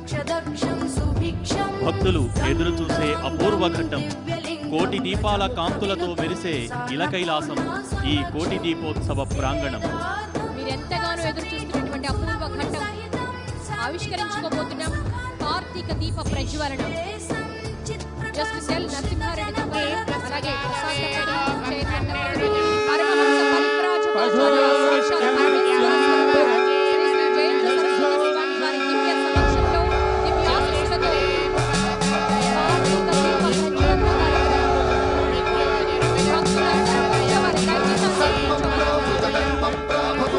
మోక్షదక్షం సుభిక్షం భక్తులు ఎదురు చూసే అపూర్వ ఘట్టం కోటి దీపాల కాంతులతో మెరిసే ఇలకైలాసం ఈ కోటి దీపోత్సవ ప్రాంగణం మీరెంతగానో ఎదురు చూస్తున్నటువంటి అపూర్వ ఘట్టం ఆవిష్కరించుకోబోతున్నాం కార్తీక దీప ప్రజ్వలనం జస్టిస్ ఎల్ నరసింహారెడ్డి దంపతులు, అలాగే ప్రసాద్ దంపతులు, చైర్మన్ దంపతులు, పరమహంస పరివ్రాజకాచార్య సాక్షాత్ పరమేశ్వర శ్రీ శ్రీ జయంత సరస్వతి స్వామి వారి దివ్య సమక్షంలో దివ్యాశీస్సులతో కార్తీక దీప ప్రజ్వలన కార్యక్రమం. భక్తులందరూ కూర్చోవాలి, దయచేసి అందరూ కూర్చోవాలి.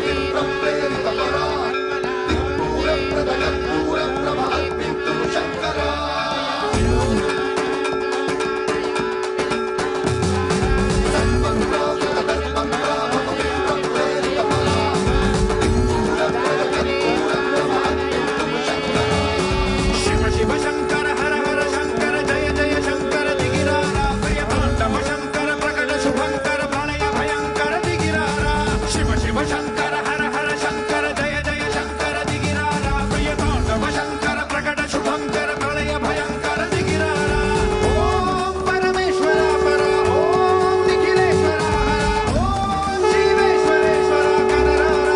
शिव शिव शङ्कर हर हर शङ्कर जय जय शङ्कर दिगिरारा प्रिय ताण्डव शङ्कर प्रकट शुभङ्कर प्रणय भयङ्कर दिगिरारा शिव शिव शङ्कर हर हर शङ्कर जय जय शङ्कर दिगिरारा प्रिय ताण्डव शङ्कर प्रकट शुभङ्कर प्रणय भयङ्कर दिगिरारा ॐ परमेश्वर पर ॐ निखिलेश्वर हर ॐ शिवेश्वरेश्वर कररारा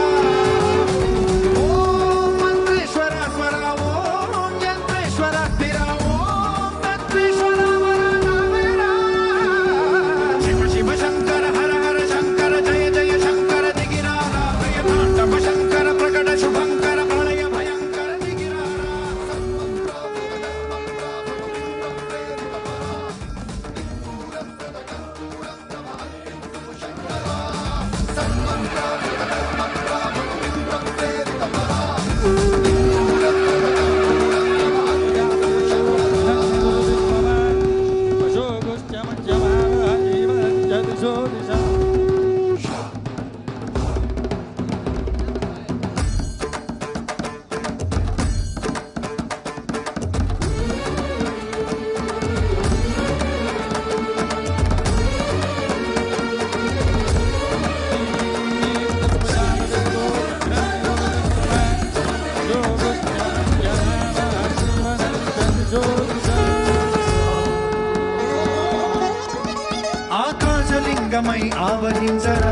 ॐ मन्त्रेश्वर स्वर ॐ यन्त्रेश्वर स्थिर ॐ तत्त्वेश्वर वरदामेरा शिव शिव शङ्कर हर हर शङ्कर जय जय शङ्कर दिगिरारा प्रिय ताण्डव शङ्कर प्रकट शुभङ्कर प्रणय भयङ्कर दिगिरारा ఆకాశలింగమై ఆవరించరా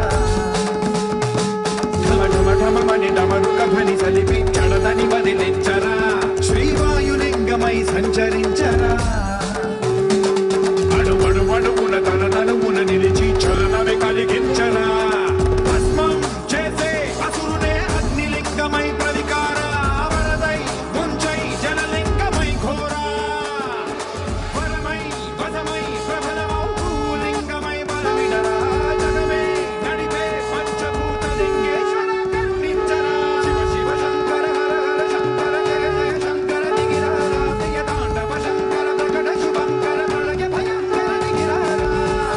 ఢమ ఢమ ఢమమని డమరుక ధ్వని సలిపి చడదని వదిలించరా శ్రీవాయులింగమై సంచరించరా అడుగడు అడుగున తన తనువున నిలిచి చలనమే కలిగించరా భస్మం చేసే అసురునే అగ్నిలింగమై ప్రవికార వరదై ముంచై జలలింగమై ఘోరా వరమై వసమై ప్రబలమౌ భూలింగమై బలమిడరా జగమే నడిపే పంచభూత లింగేశ్వర కరుణించరా శివ శివ శంకర హర హర శంకర జయ జయ శంకర దిగిరారా ప్రియ తాండవ శంకర ప్రకట శుభంకర ప్రళయ భయంకర దిగిరారా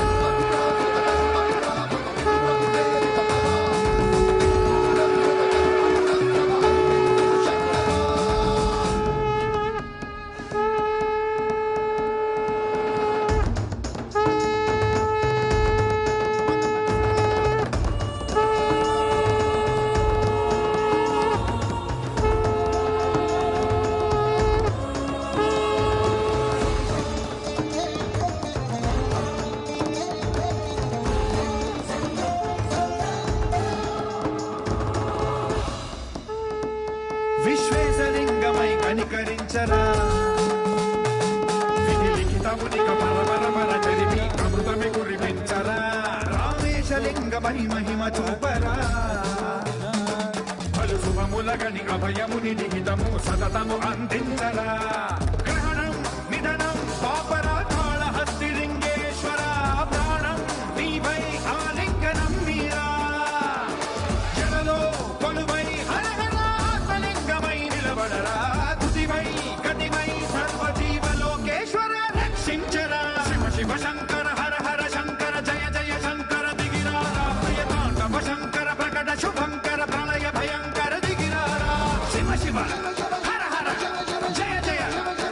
విశ్వేశలింగమై కనికరించరా విధి లిఖితమునిక పరపరమర చరిమి అమృతమి కురిపించరా రామేశలింగమై మహిమ చూపరా పలు శుభములగని అభయముని లిఖితము సతతము అందించరా గ్రహణం నిధనం పాపరాకాళ హస్తిలింగేశ్వర ప్రాణం నీవై ఆలింగనం మీరా జలలో కొలువై హరహరాత్మలింగమై నిలబడరా తుదివై గతివై సర్వజీవలోకేశ్వర రక్షించరా శివ శివ శంకర హర హర శంకర జయ జయ శంకర దిగిరారా ప్రియ తాండవ శంకర ప్రకట శుభంకర ప్రళయ భయంకర దిగిరారా శివ శివ హర హర జయ జయ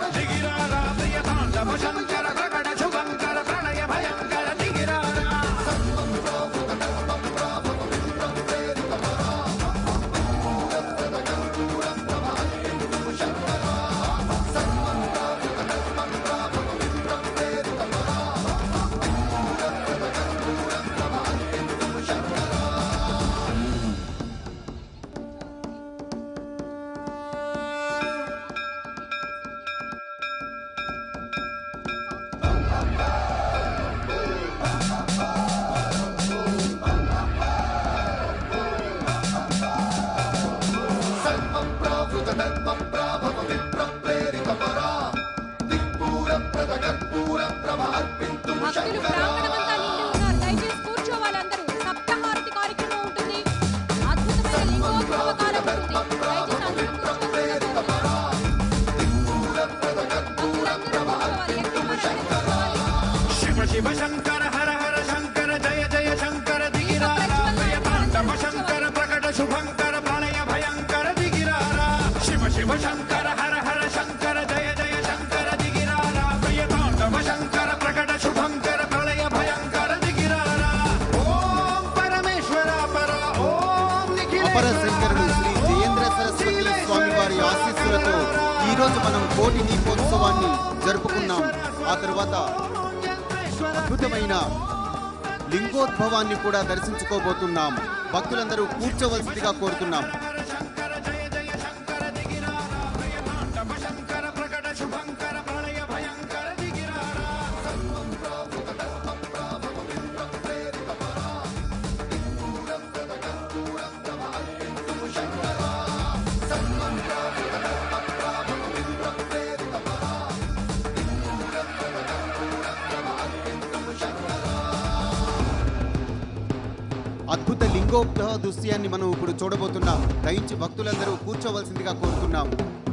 ఈరోజు మనం కోటి దీపోత్సవాన్ని జరుపుకున్నాం ఆ తరువాత అద్భుతమైన లింగోద్భవాన్ని కూడా దర్శించుకోబోతున్నాం భక్తులందరూ కూర్చోవలసిందిగా కోరుతున్నాం అద్భుత లింగోద్భవ దృశ్యాన్ని మనం ఇప్పుడు చూడబోతున్నాం దయించి భక్తులందరూ కూర్చోవలసిందిగా కోరుతున్నాం